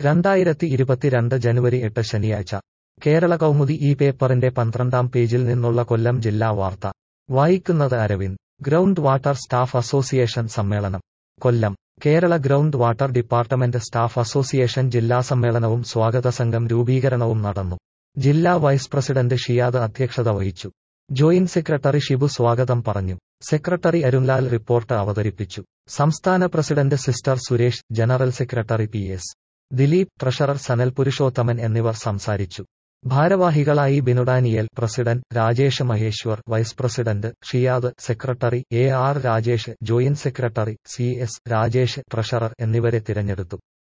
രണ്ടായിരത്തി ഇരുപത്തിരണ്ട് ജനുവരി എട്ട് ശനിയാഴ്ച കേരള കൗമുദി ഈ പേപ്പറിന്റെ പന്ത്രണ്ടാം പേജിൽ നിന്നുള്ള കൊല്ലം ജില്ലാ വാർത്ത വായിക്കുന്നത് Aravind ground water staff association സമ്മേളനം Kollam Kerala ground water department staff association ജില്ലാ സമ്മേളനവും സ്വാഗത സംഘം രൂപീകരണവും നടന്നു ജില്ലാ വൈസ് പ്രസിഡന്റ് ഷിയാദ് അധ്യക്ഷത വഹിച്ചു ജോയിന്റ് സെക്രട്ടറി ഷിബു സ്വാഗതം പറഞ്ഞു സെക്രട്ടറി അരുൺലാൽ റിപ്പോർട്ട് അവതരിപ്പിച്ചു സംസ്ഥാന president sister Suresh general secretary P S Dileep treasurer Sanal Purushothaman എന്നിവർ സംസാരിച്ചു ഭാരവാഹികളായി Binu Daniel president Rajesh Maheshwar vice president Shiyad secretary A R Rajesh joint secretary C S Rajesh treasurer എന്നിവരെ തിരഞ്ഞെടുത്തു